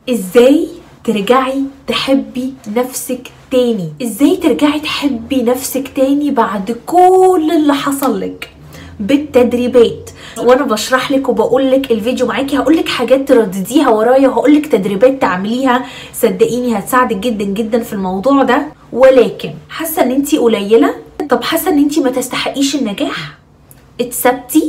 ازاي ترجعي تحبي نفسك تاني ازاي ترجعي تحبي نفسك تاني بعد كل اللي حصل لك بالتدريبات وانا بشرح لك وبقول لك الفيديو معاكي هقول لك حاجات تردديها ورايا وهقول لك تدريبات تعمليها صدقيني هتساعدك جدا جدا في الموضوع ده ولكن حاسه ان انت قليله طب حاسه ان انت ما تستحقيش النجاح اتسبتي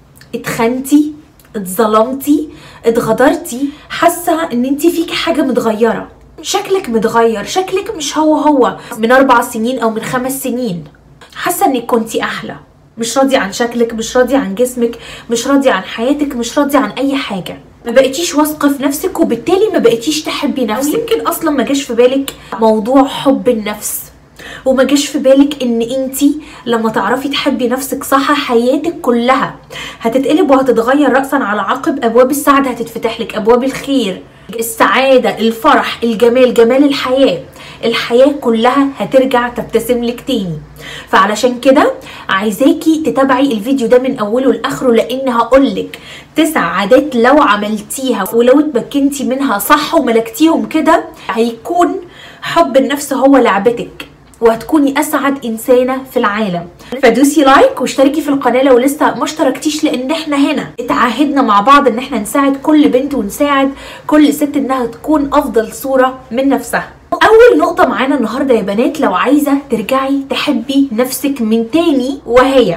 اتخنتي اتظلمتي اتغدرتي حاسه ان انت فيكي حاجه متغيره شكلك متغير شكلك مش هو هو من اربع سنين او من خمس سنين حاسه انك كنتي احلى مش راضية عن شكلك مش راضية عن جسمك مش راضية عن حياتك مش راضية عن اي حاجة ما بقيتيش واثقة في نفسك وبالتالي ما بقيتيش تحبي نفسك يمكن اصلا ما جاش في بالك موضوع حب النفس وما جاش في بالك ان انتي لما تعرفي تحبي نفسك صح حياتك كلها هتتقلب وهتتغير رأسا على عقب ابواب السعادة هتتفتح لك ابواب الخير السعادة الفرح الجمال جمال الحياة الحياة كلها هترجع تبتسم لك تاني فعلشان كده عايزاكي تتابعي الفيديو ده من اوله لاخره لان هقولك تسع عادات لو عملتيها ولو اتمكنتي منها صح وملكتيهم كده هيكون حب النفس هو لعبتك وهتكوني اسعد انسانه في العالم فدوسي لايك واشتركي في القناه لو لسه ما اشتركتيش لان احنا هنا اتعاهدنا مع بعض ان احنا نساعد كل بنت ونساعد كل ست انها تكون افضل صوره من نفسها اول نقطه معانا النهارده يا بنات لو عايزه ترجعي تحبي نفسك من تاني وهي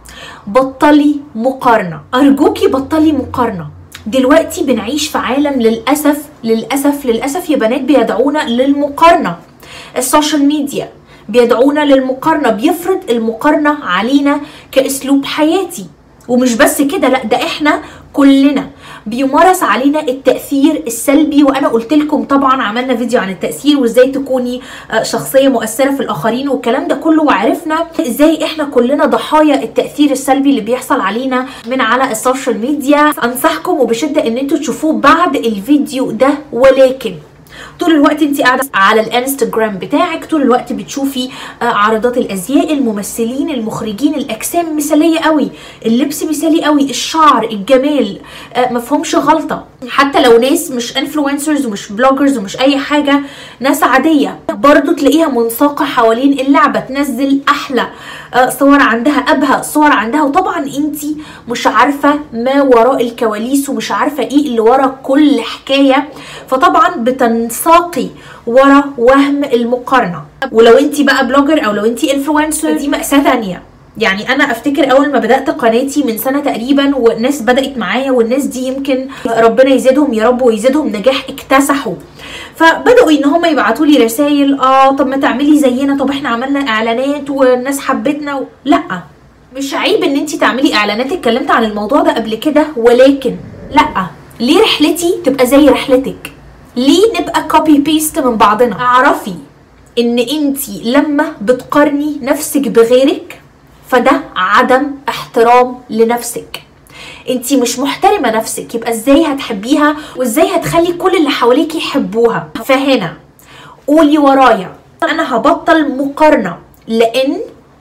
بطلي مقارنه ارجوكي بطلي مقارنه دلوقتي بنعيش في عالم للاسف للاسف للاسف يا بنات بيدعونا للمقارنه السوشيال ميديا بيدعونا للمقارنه بيفرض المقارنه علينا كاسلوب حياتي ومش بس كده لا ده احنا كلنا بيمارس علينا التاثير السلبي وانا قلت لكم طبعا عملنا فيديو عن التاثير وازاي تكوني شخصيه مؤثره في الاخرين والكلام ده كله وعرفنا ازاي احنا كلنا ضحايا التاثير السلبي اللي بيحصل علينا من على السوشيال ميديا انصحكم وبشده ان انتوا تشوفوه بعد الفيديو ده ولكن طول الوقت انت قاعده على الانستجرام بتاعك طول الوقت بتشوفي عرضات الازياء الممثلين المخرجين الاجسام مثاليه قوي اللبس مثالي قوي الشعر الجمال مفهومش غلطه حتى لو ناس مش انفلونسرز ومش بلوجرز ومش اي حاجه ناس عاديه برضو تلاقيها منساقه حوالين اللعبه تنزل احلى صور عندها ابهى صور عندها وطبعا انت مش عارفه ما وراء الكواليس ومش عارفه ايه اللي ورا كل حكايه فطبعا بتنساقي ورا وهم المقارنه ولو انت بقى بلوجر او لو انت انفلونسر دي ماساه ثانيه يعني انا افتكر اول ما بدات قناتي من سنه تقريبا والناس بدات معايا والناس دي يمكن ربنا يزيدهم يا رب ويزيدهم نجاح اكتسحوا فبداوا ان هم يبعتوا لي رسائل اه طب ما تعملي زينا طب احنا عملنا اعلانات والناس حبتنا و... لا مش عيب ان انت تعملي اعلانات اتكلمت عن الموضوع ده قبل كده ولكن لا ليه رحلتي تبقى زي رحلتك ليه نبقى كوبي بيست من بعضنا اعرفي ان انت لما بتقارني نفسك بغيرك فده عدم احترام لنفسك انت مش محترمه نفسك يبقى ازاي هتحبيها وازاي هتخلي كل اللي حواليك يحبوها فهنا قولي ورايا انا هبطل مقارنه لان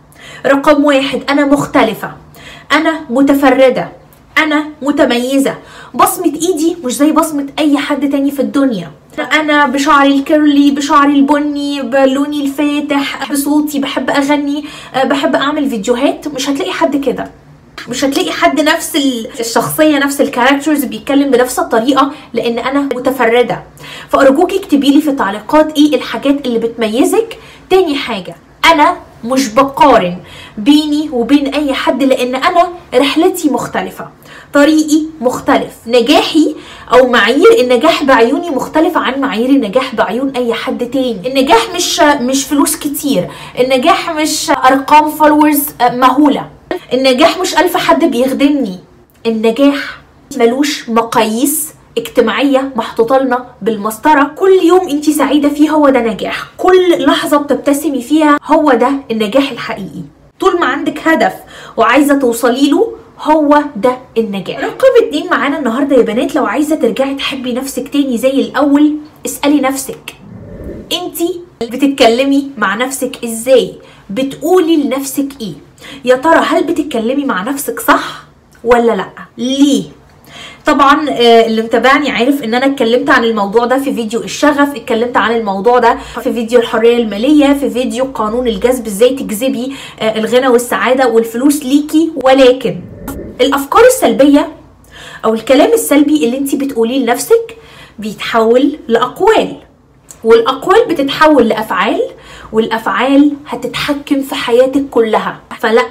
رقم واحد انا مختلفه انا متفرده انا متميزه بصمه ايدي مش زي بصمه اي حد تاني في الدنيا انا بشعري الكيرلي بشعري البني بلوني الفاتح بصوتي بحب اغني بحب اعمل فيديوهات مش هتلاقي حد كده مش هتلاقي حد نفس الشخصيه نفس الكاركترز بيتكلم بنفس الطريقه لان انا متفرده فارجوكي اكتبي لي في التعليقات ايه الحاجات اللي بتميزك تاني حاجه انا مش بقارن بيني وبين اي حد لان انا رحلتي مختلفه طريقي مختلف نجاحي او معايير النجاح بعيوني مختلفة عن معايير النجاح بعيون اي حد تاني النجاح مش مش فلوس كتير النجاح مش ارقام فولورز مهولة النجاح مش الف حد بيخدمني النجاح ملوش مقاييس اجتماعية محطوطة لنا بالمسطرة كل يوم انت سعيدة فيه هو ده نجاح كل لحظة بتبتسمي فيها هو ده النجاح الحقيقي طول ما عندك هدف وعايزة توصلي له هو ده النجاح رقم اتنين معانا النهارده يا بنات لو عايزه ترجعي تحبي نفسك تاني زي الاول اسالي نفسك انتي بتتكلمي مع نفسك ازاي بتقولي لنفسك ايه يا ترى هل بتتكلمي مع نفسك صح ولا لا ليه طبعا آه، اللي متابعني عارف ان انا اتكلمت عن الموضوع ده في فيديو الشغف اتكلمت عن الموضوع ده في فيديو الحريه الماليه في فيديو قانون الجذب ازاي تجذبي آه، الغنى والسعاده والفلوس ليكي ولكن الافكار السلبيه او الكلام السلبي اللي انت بتقوليه لنفسك بيتحول لاقوال والاقوال بتتحول لافعال والافعال هتتحكم في حياتك كلها فلا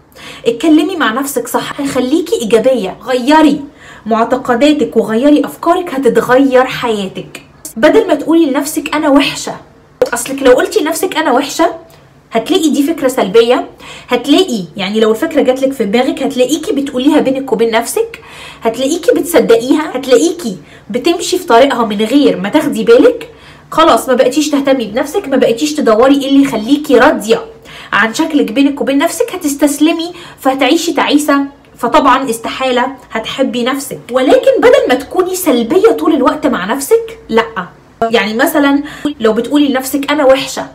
اتكلمي مع نفسك صح هيخليكي ايجابيه غيري معتقداتك وغيري افكارك هتتغير حياتك بدل ما تقولي لنفسك انا وحشه اصلك لو قلتي لنفسك انا وحشه هتلاقي دي فكره سلبيه هتلاقي يعني لو الفكره جات لك في دماغك هتلاقيكي بتقوليها بينك وبين نفسك هتلاقيكي بتصدقيها هتلاقيكي بتمشي في طريقها من غير ما تاخدي بالك خلاص ما بقيتيش تهتمي بنفسك ما بقيتيش تدوري ايه اللي يخليكي راضيه عن شكلك بينك وبين نفسك هتستسلمي فهتعيشي تعيسه فطبعا استحاله هتحبي نفسك ولكن بدل ما تكوني سلبيه طول الوقت مع نفسك لا يعني مثلا لو بتقولي لنفسك انا وحشه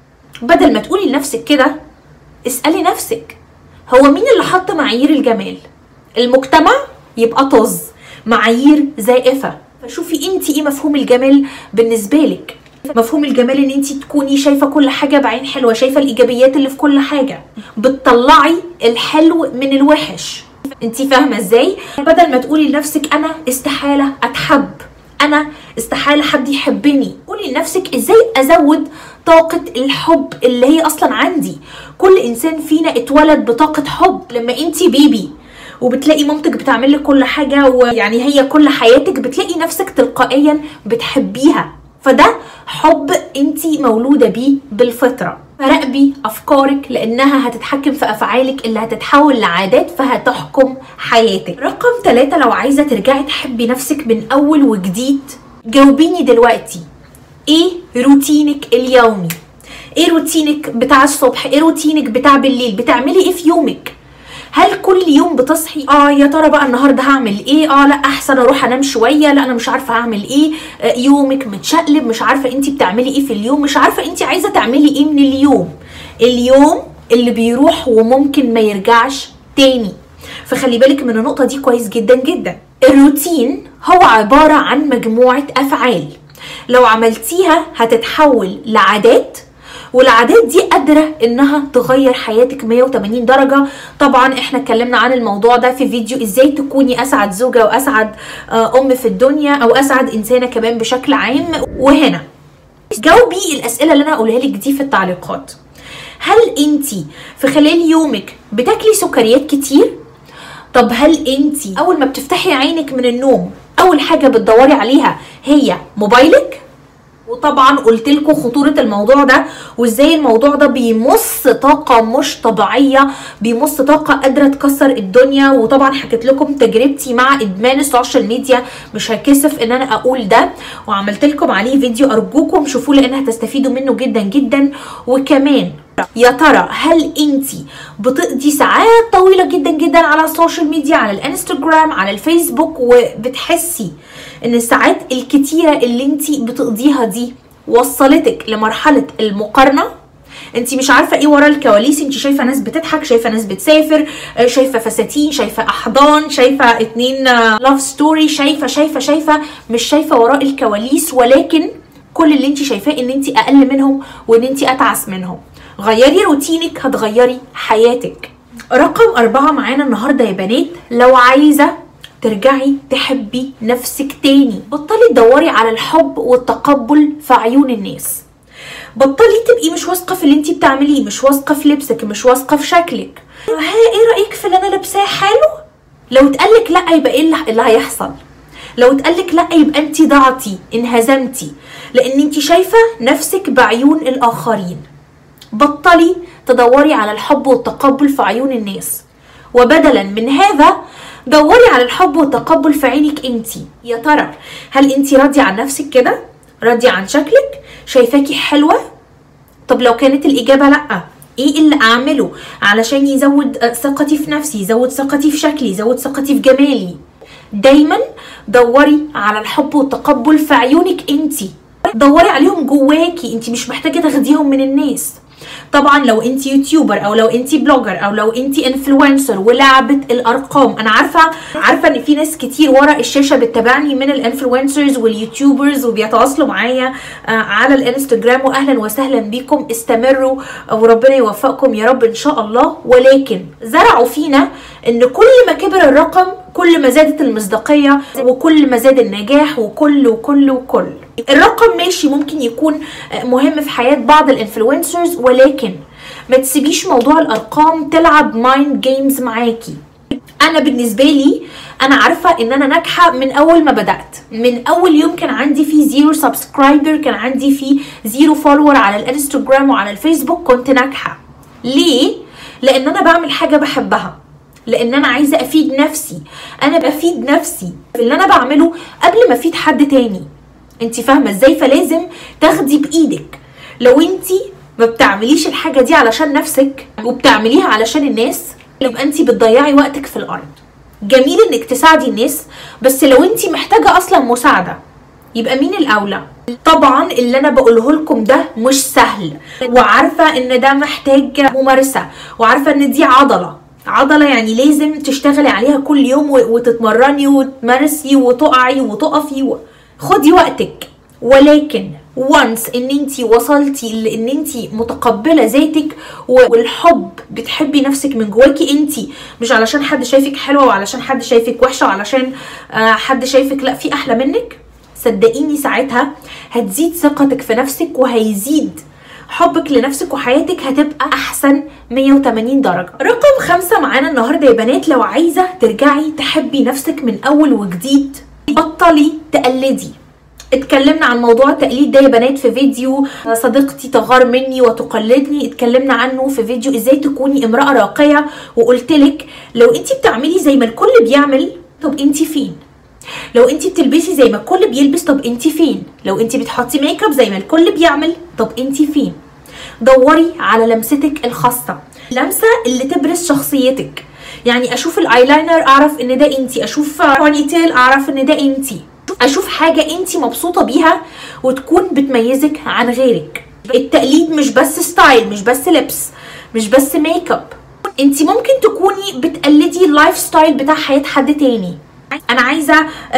بدل ما تقولي لنفسك كده اسالي نفسك هو مين اللي حط معايير الجمال المجتمع يبقى طز معايير زائفه فشوفي انت ايه مفهوم الجمال بالنسبه لك مفهوم الجمال ان انت تكوني شايفه كل حاجه بعين حلوه شايفه الايجابيات اللي في كل حاجه بتطلعي الحلو من الوحش انت فاهمه ازاي بدل ما تقولي لنفسك انا استحاله اتحب انا استحاله حد يحبني قولي لنفسك ازاي ازود طاقه الحب اللي هي اصلا عندي كل انسان فينا اتولد بطاقه حب لما انت بيبي وبتلاقي مامتك بتعمل لك كل حاجه ويعني هي كل حياتك بتلاقي نفسك تلقائيا بتحبيها فده حب انت مولوده بيه بالفطره فراقبي افكارك لانها هتتحكم في افعالك اللي هتتحول لعادات فهتحكم حياتك رقم ثلاثة لو عايزه ترجعي تحبي نفسك من اول وجديد جاوبيني دلوقتي ايه روتينك اليومي ايه روتينك بتاع الصبح ايه روتينك بتاع بالليل بتعملي ايه في يومك هل كل يوم بتصحي اه يا ترى بقى النهارده هعمل ايه اه لا احسن اروح انام شويه لا انا مش عارفه هعمل ايه آه يومك متشقلب مش عارفه انت بتعملي ايه في اليوم مش عارفه انت عايزه تعملي ايه من اليوم اليوم اللي بيروح وممكن ما يرجعش تاني فخلي بالك من النقطه دي كويس جدا جدا الروتين هو عباره عن مجموعه افعال لو عملتيها هتتحول لعادات والعادات دي قادره انها تغير حياتك 180 درجه طبعا احنا اتكلمنا عن الموضوع ده في فيديو ازاي تكوني اسعد زوجه واسعد ام في الدنيا او اسعد انسانه كمان بشكل عام وهنا جاوبي الاسئله اللي انا هقولها لك دي في التعليقات هل انت في خلال يومك بتاكلي سكريات كتير طب هل انت اول ما بتفتحي عينك من النوم اول حاجه بتدوري عليها هي موبايلك وطبعا قلت لكم خطوره الموضوع ده وازاي الموضوع ده بيمص طاقه مش طبيعيه بيمص طاقه قادره تكسر الدنيا وطبعا حكيت لكم تجربتي مع ادمان السوشيال ميديا مش هكسف ان انا اقول ده وعملت لكم عليه فيديو ارجوكم شوفوه لان هتستفيدوا منه جدا جدا وكمان يا ترى هل انت بتقضي ساعات طويله جدا جدا على السوشيال ميديا على الانستجرام على الفيسبوك وبتحسي ان الساعات الكتيره اللي انت بتقضيها دي وصلتك لمرحله المقارنه انت مش عارفه ايه ورا الكواليس انت شايفه ناس بتضحك شايفه ناس بتسافر شايفه فساتين شايفه احضان شايفه اتنين لاف ستوري شايفه شايفه شايفه مش شايفه وراء الكواليس ولكن كل اللي انت شايفاه ان انت اقل منهم وان انت اتعس منهم غيري روتينك هتغيري حياتك رقم أربعة معانا النهاردة يا بنات لو عايزة ترجعي تحبي نفسك تاني بطلي تدوري على الحب والتقبل في عيون الناس بطلي تبقي مش واثقه في اللي انت بتعمليه مش واثقه في لبسك مش واثقه في شكلك ها ايه رايك في اللي انا لابساه حلو لو اتقالك لا يبقى ايه اللي هيحصل لو اتقالك لا يبقى انت ضعتي انهزمتي لان انت شايفه نفسك بعيون الاخرين بطلي تدوري على الحب والتقبل في عيون الناس وبدلا من هذا دوري على الحب والتقبل في عينك انت يا ترى هل انت راضيه عن نفسك كده راضيه عن شكلك شايفاكي حلوه طب لو كانت الاجابه لا ايه اللي اعمله علشان يزود ثقتي في نفسي يزود ثقتي في شكلي يزود ثقتي في جمالي دايما دوري على الحب والتقبل في عيونك انت دوري عليهم جواكي انت مش محتاجه تاخديهم من الناس طبعا لو انت يوتيوبر او لو انت بلوجر او لو انت انفلونسر ولعبه الارقام انا عارفه عارفه ان في ناس كتير ورا الشاشه بتتابعني من الانفلونسرز واليوتيوبرز وبيتواصلوا معايا آه، على الانستجرام واهلا وسهلا بيكم استمروا وربنا يوفقكم يا رب ان شاء الله ولكن زرعوا فينا ان كل ما كبر الرقم كل ما زادت المصداقيه وكل ما زاد النجاح وكل وكل وكل الرقم ماشي ممكن يكون مهم في حياه بعض الانفلونسرز ولكن ما تسيبيش موضوع الارقام تلعب مايند جيمز معاكي انا بالنسبه لي انا عارفه ان انا ناجحه من اول ما بدات من اول يوم كان عندي فيه زيرو سبسكرايبر كان عندي فيه زيرو فولور على الانستجرام وعلى الفيسبوك كنت ناجحه ليه لان انا بعمل حاجه بحبها لان انا عايزه افيد نفسي انا بفيد نفسي في اللي انا بعمله قبل ما افيد حد تاني انت فاهمه ازاي فلازم تاخدي بايدك لو انت ما بتعمليش الحاجه دي علشان نفسك وبتعمليها علشان الناس يبقى انت بتضيعي وقتك في الارض جميل انك تساعدي الناس بس لو انت محتاجه اصلا مساعده يبقى مين الاولى طبعا اللي انا بقوله لكم ده مش سهل وعارفه ان ده محتاج ممارسه وعارفه ان دي عضله عضله يعني لازم تشتغلي عليها كل يوم وتتمرني وتمارسي وتقعي وتقفي و... خدي وقتك ولكن وانس ان انت وصلتي لان انت متقبله ذاتك والحب بتحبي نفسك من جواكي انت مش علشان حد شايفك حلوه وعلشان حد شايفك وحشه وعلشان حد شايفك لا في احلى منك صدقيني ساعتها هتزيد ثقتك في نفسك وهيزيد حبك لنفسك وحياتك هتبقى احسن 180 درجه رقم خمسة معانا النهارده يا بنات لو عايزه ترجعي تحبي نفسك من اول وجديد بطلي تقلدي اتكلمنا عن موضوع التقليد ده يا بنات في فيديو صديقتي تغار مني وتقلدني اتكلمنا عنه في فيديو ازاي تكوني امراه راقيه وقلتلك لو انت بتعملي زي ما الكل بيعمل طب انت فين لو انت بتلبسي زي ما الكل بيلبس طب انت فين لو انت بتحطي ميك اب زي ما الكل بيعمل طب انت فين دوري على لمستك الخاصه لمسه اللي تبرز شخصيتك يعني اشوف الايلاينر اعرف ان ده انتي اشوف بوني تيل اعرف ان ده انتي اشوف حاجه انتي مبسوطه بيها وتكون بتميزك عن غيرك التقليد مش بس ستايل مش بس لبس مش بس ميك اب انتي ممكن تكوني بتقلدي اللايف ستايل بتاع حياه حد تاني انا عايزه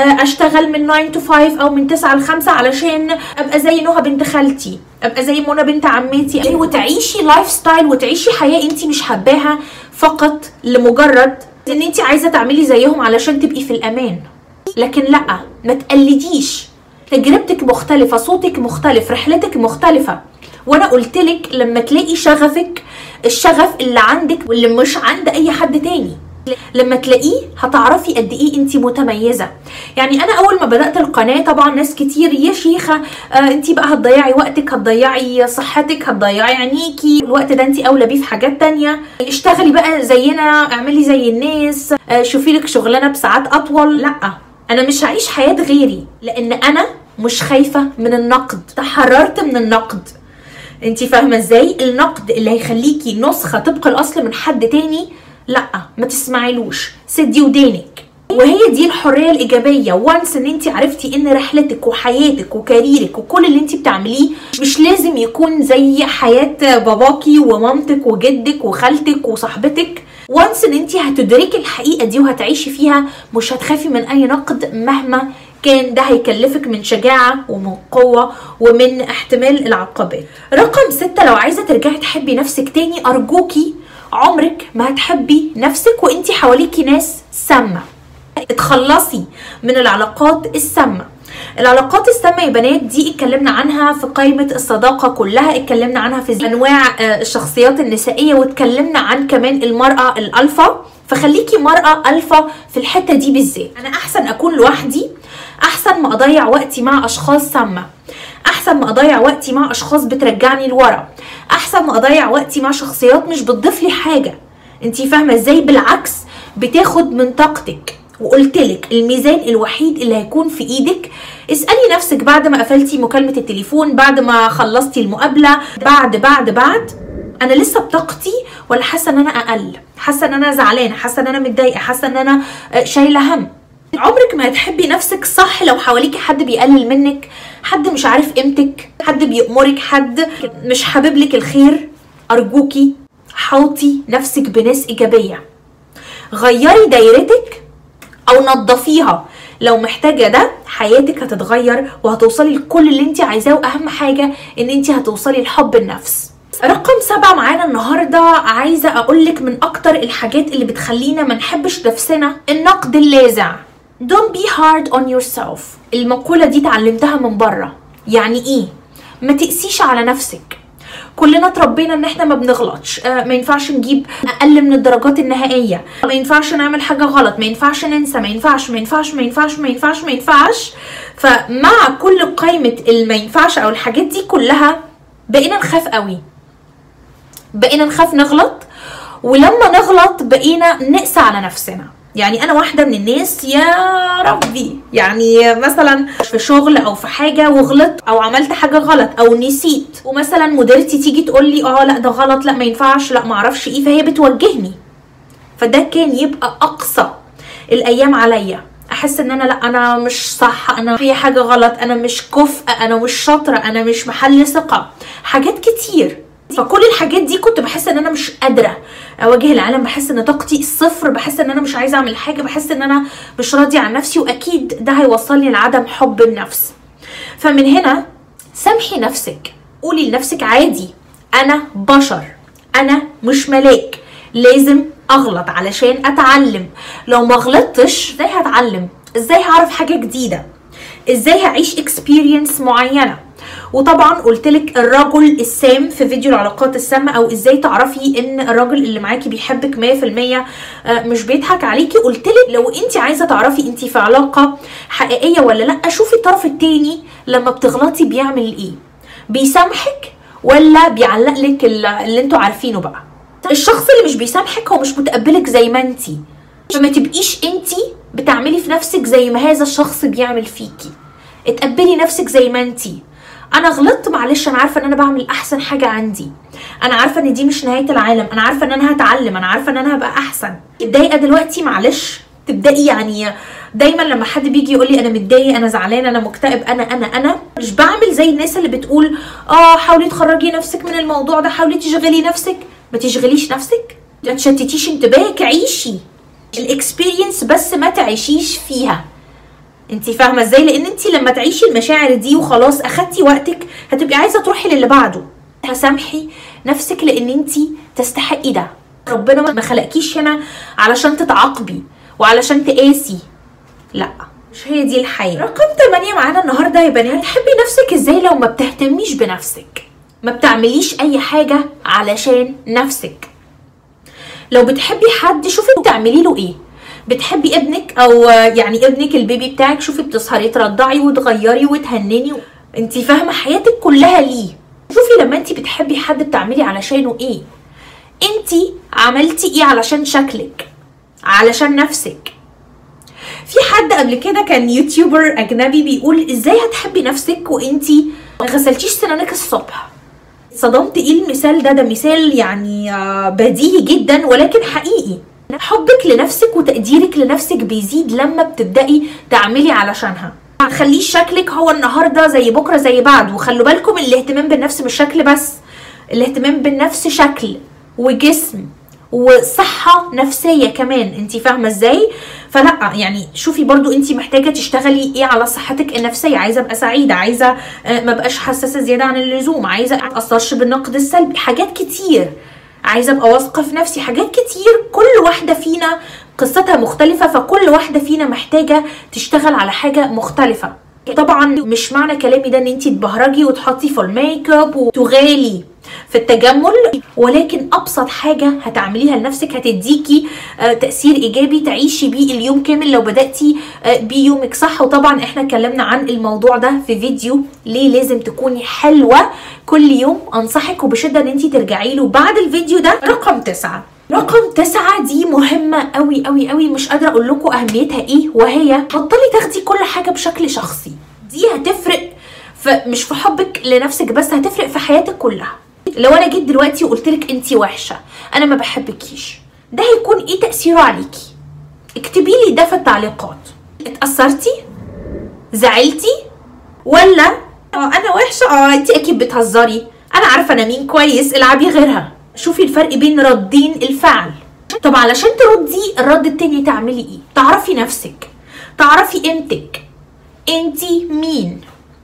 اشتغل من 9 تو 5 او من 9 ل 5 علشان ابقى زي نهى بنت خالتي ابقى زي منى بنت عمتي وتعيشي لايف ستايل وتعيشي حياه انت مش حباها فقط لمجرد ان انت عايزه تعملي زيهم علشان تبقي في الامان لكن لا ما تقلديش تجربتك مختلفه صوتك مختلف رحلتك مختلفه وانا قلت لك لما تلاقي شغفك الشغف اللي عندك واللي مش عند اي حد تاني لما تلاقيه هتعرفي قد ايه انت متميزه يعني انا اول ما بدات القناه طبعا ناس كتير يا شيخه آه انت بقى هتضيعي وقتك هتضيعي صحتك هتضيعي عينيكي الوقت ده انت اولى بيه في حاجات تانية اشتغلي بقى زينا اعملي زي الناس آه شوفي لك شغلانه بساعات اطول لا انا مش هعيش حياه غيري لان انا مش خايفه من النقد تحررت من النقد انت فاهمه ازاي النقد اللي هيخليكي نسخه طبق الاصل من حد تاني لا ما تسمعيلوش سدي ودانك وهي دي الحريه الايجابيه وانس ان انت عرفتي ان رحلتك وحياتك وكاريرك وكل اللي انت بتعمليه مش لازم يكون زي حياه باباكي ومامتك وجدك وخالتك وصاحبتك وانس ان انت هتدركي الحقيقه دي وهتعيشي فيها مش هتخافي من اي نقد مهما كان ده هيكلفك من شجاعة ومن قوة ومن احتمال العقبات رقم ستة لو عايزة ترجعي تحبي نفسك تاني أرجوكي عمرك ما هتحبي نفسك وانتي حواليكي ناس سامة اتخلصي من العلاقات السامة العلاقات السامة يا بنات دي اتكلمنا عنها في قائمة الصداقة كلها اتكلمنا عنها في انواع الشخصيات النسائية واتكلمنا عن كمان المرأة الالفا فخليكي مرأة الفا في الحتة دي بالذات انا احسن اكون لوحدي احسن ما اضيع وقتي مع اشخاص سامة احسن ما اضيع وقتي مع اشخاص بترجعني لورا احسن ما اضيع وقتي مع شخصيات مش بتضيف لي حاجه انتي فاهمه ازاي بالعكس بتاخد من طاقتك وقلتلك الميزان الوحيد اللي هيكون في ايدك اسالي نفسك بعد ما قفلتي مكالمه التليفون بعد ما خلصتي المقابله بعد بعد بعد انا لسه بطاقتي ولا حاسه ان انا اقل حاسه ان انا زعلانه حاسه ان انا متضايقه حاسه ان انا شايله هم عمرك ما هتحبي نفسك صح لو حواليكي حد بيقلل منك حد مش عارف قيمتك حد بيأمرك حد مش حابب لك الخير ارجوكي حوطي نفسك بناس ايجابيه غيري دايرتك او نظفيها لو محتاجه ده حياتك هتتغير وهتوصلي لكل اللي انت عايزاه واهم حاجه ان انت هتوصلي لحب النفس رقم سبعة معانا النهاردة عايزة أقولك من أكتر الحاجات اللي بتخلينا ما نحبش نفسنا النقد اللاذع Don't be hard on yourself المقولة دي اتعلمتها من بره يعني ايه؟ ما تقسيش على نفسك كلنا اتربينا ان احنا ما بنغلطش آه ما ينفعش نجيب اقل من الدرجات النهائيه ما ينفعش نعمل حاجه غلط ما ينفعش ننسى ما ينفعش ما ينفعش ما ينفعش ما ينفعش ما ينفعش فمع كل قائمه الما ينفعش او الحاجات دي كلها بقينا نخاف قوي بقينا نخاف نغلط ولما نغلط بقينا نقسى على نفسنا يعني انا واحده من الناس يا ربي يعني مثلا في شغل او في حاجه وغلطت او عملت حاجه غلط او نسيت ومثلا مديرتي تيجي تقول لي اه لا ده غلط لا ما ينفعش لا ما اعرفش ايه فهي بتوجهني فده كان يبقى اقصى الايام عليا احس ان انا لا انا مش صح انا في حاجه غلط انا مش كفء انا مش شاطره انا مش محل ثقه حاجات كتير فكل الحاجات دي كنت بحس ان انا مش قادره اواجه العالم بحس ان طاقتي الصفر بحس ان انا مش عايزه اعمل حاجه بحس ان انا مش راضيه عن نفسي واكيد ده هيوصلني لعدم حب النفس فمن هنا سامحي نفسك قولي لنفسك عادي انا بشر انا مش ملاك لازم اغلط علشان اتعلم لو ما غلطتش ازاي هتعلم ازاي هعرف حاجه جديده ازاي هعيش اكسبيرينس معينه وطبعا قلت لك الرجل السام في فيديو العلاقات السامه او ازاي تعرفي ان الراجل اللي معاكي بيحبك 100% مش بيضحك عليكي قلت لك لو انت عايزه تعرفي انت في علاقه حقيقيه ولا لا شوفي الطرف التاني لما بتغلطي بيعمل ايه بيسامحك ولا بيعلق لك اللي انتوا عارفينه بقى الشخص اللي مش بيسامحك هو مش متقبلك زي ما انتي فما تبقيش انتي بتعملي في نفسك زي ما هذا الشخص بيعمل فيكي اتقبلي نفسك زي ما انتي انا غلطت معلش انا عارفه ان انا بعمل احسن حاجه عندي انا عارفه ان دي مش نهايه العالم انا عارفه ان انا هتعلم انا عارفه ان انا هبقى احسن متضايقه دلوقتي معلش تبداي يعني دايما لما حد بيجي يقول لي انا متضايق انا زعلان انا مكتئب انا انا انا مش بعمل زي الناس اللي بتقول اه حاولي تخرجي نفسك من الموضوع ده حاولي تشغلي نفسك ما تشغليش نفسك ما تشتتيش انتباهك عيشي الاكسبيرينس بس ما تعيشيش فيها انت فاهمه ازاي لان انت لما تعيشي المشاعر دي وخلاص اخدتي وقتك هتبقي عايزه تروحي للي بعده هسامحي نفسك لان انت تستحقي ده ربنا ما خلقكيش هنا علشان تتعاقبي وعلشان تقاسي لا مش هي دي الحياه رقم 8 معانا النهارده يا بنات تحبي نفسك ازاي لو ما بتهتميش بنفسك ما بتعمليش اي حاجه علشان نفسك لو بتحبي حد شوفي بتعملي له ايه بتحبي ابنك او يعني ابنك البيبي بتاعك شوفي بتسهري ترضعي وتغيري وتهنني انت فاهمه حياتك كلها ليه شوفي لما انت بتحبي حد بتعملي علشانه ايه انت عملتي ايه علشان شكلك علشان نفسك في حد قبل كده كان يوتيوبر اجنبي بيقول ازاي هتحبي نفسك وانت ما غسلتيش سنانك الصبح صدمت ايه المثال ده ده مثال يعني بديهي جدا ولكن حقيقي حبك لنفسك وتقديرك لنفسك بيزيد لما بتبدأي تعملي علشانها ما تخليش شكلك هو النهارده زي بكره زي بعد وخلوا بالكم الاهتمام بالنفس مش شكل بس الاهتمام بالنفس شكل وجسم وصحة نفسية كمان انت فاهمة ازاي فلا يعني شوفي برضو انت محتاجة تشتغلي ايه على صحتك النفسية عايزة ابقى سعيدة عايزة ما بقاش حساسة زيادة عن اللزوم عايزة ما اتأثرش بالنقد السلبي حاجات كتير عايزه ابقى واثقه في نفسي حاجات كتير كل واحده فينا قصتها مختلفه فكل واحده فينا محتاجه تشتغل على حاجه مختلفه طبعا مش معنى كلامي ده ان انت تبهرجي وتحطي فول ميك اب وتغالي في التجمل ولكن ابسط حاجه هتعمليها لنفسك هتديكي تاثير ايجابي تعيشي بيه اليوم كامل لو بداتي بيه يومك صح وطبعا احنا اتكلمنا عن الموضوع ده في فيديو ليه لازم تكوني حلوه كل يوم انصحك وبشده ان انت ترجعي له بعد الفيديو ده رقم تسعة رقم تسعة دي مهمة قوي قوي قوي مش قادرة اقول لكم اهميتها ايه وهي بطلي تاخدي كل حاجة بشكل شخصي دي هتفرق في مش في حبك لنفسك بس هتفرق في حياتك كلها لو انا جيت دلوقتي وقلت لك انت وحشه انا ما بحبكيش ده هيكون ايه تاثيره عليكي اكتبي لي ده في التعليقات اتاثرتي زعلتي ولا اه انا وحشه اه انت اكيد بتهزري انا عارفه انا مين كويس العبي غيرها شوفي الفرق بين ردين الفعل طب علشان تردي الرد التاني تعملي ايه تعرفي نفسك تعرفي قيمتك انتي مين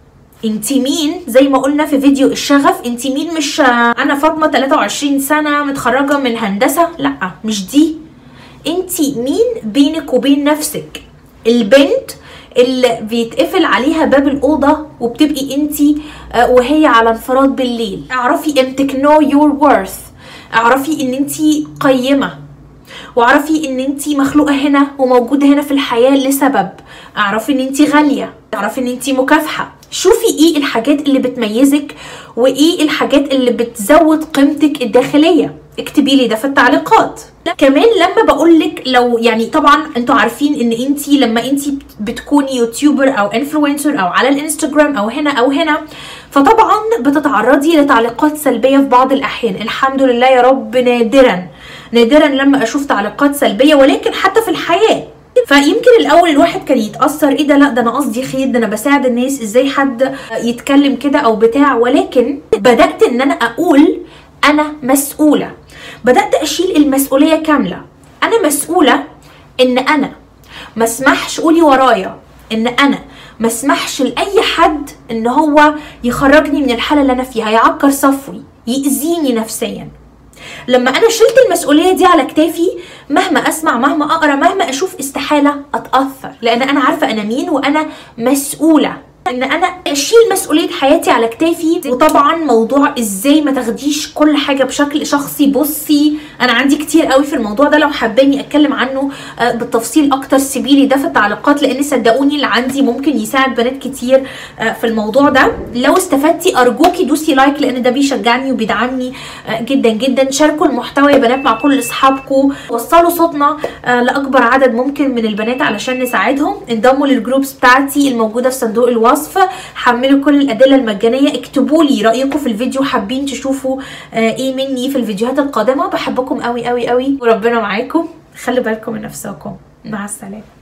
انتي مين زي ما قلنا في فيديو الشغف انتي مين مش انا فاطمه 23 سنه متخرجه من هندسه لا مش دي انتي مين بينك وبين نفسك البنت اللي بيتقفل عليها باب الأوضة وبتبقي انتي آه، وهي على انفراد بالليل اعرفي قيمتك know your worth اعرفي ان انتي قيمة واعرفي ان انتي مخلوقة هنا وموجودة هنا في الحياة لسبب اعرفي ان انتي غالية اعرفي ان انتي مكافحة شوفي ايه الحاجات اللي بتميزك وايه الحاجات اللي بتزود قيمتك الداخلية اكتبي لي ده في التعليقات كمان لما بقولك لو يعني طبعا انتوا عارفين ان انتي لما انتي بتكوني يوتيوبر او انفلونسر او على الانستجرام او هنا او هنا فطبعا بتتعرضي لتعليقات سلبيه في بعض الاحيان الحمد لله يا رب نادرا نادرا لما اشوف تعليقات سلبيه ولكن حتى في الحياه فيمكن الاول الواحد كان يتاثر ايه ده لا ده انا قصدي خير ده انا بساعد الناس ازاي حد يتكلم كده او بتاع ولكن بدات ان انا اقول انا مسؤوله بدات اشيل المسؤوليه كامله انا مسؤوله ان انا ما اسمحش قولي ورايا ان انا ما اسمحش لاي حد ان هو يخرجني من الحاله اللي انا فيها يعكر صفوي يأذيني نفسيا لما انا شلت المسؤوليه دي على كتافي مهما اسمع مهما اقرا مهما اشوف استحاله اتاثر لان انا عارفه انا مين وانا مسؤوله ان انا اشيل مسؤوليه حياتي على كتافي وطبعا موضوع ازاي ما تاخديش كل حاجه بشكل شخصي بصي انا عندي كتير قوي في الموضوع ده لو حاباني اتكلم عنه آه، بالتفصيل اكتر سيبيلي ده في التعليقات لان صدقوني اللي عندي ممكن يساعد بنات كتير آه، في الموضوع ده لو استفدتي ارجوكي دوسي لايك لان ده بيشجعني وبيدعمني آه، جدا جدا شاركوا المحتوى يا بنات مع كل اصحابكم وصلوا صوتنا آه، لاكبر عدد ممكن من البنات علشان نساعدهم انضموا للجروبس بتاعتي الموجوده في صندوق الوصف حملوا كل الادله المجانيه اكتبوا لي رايكم في الفيديو حابين تشوفوا آه، ايه مني في الفيديوهات القادمه بحبكم قوي قوي قوي وربنا معاكم خلوا بالكم من نفسكم مع السلامه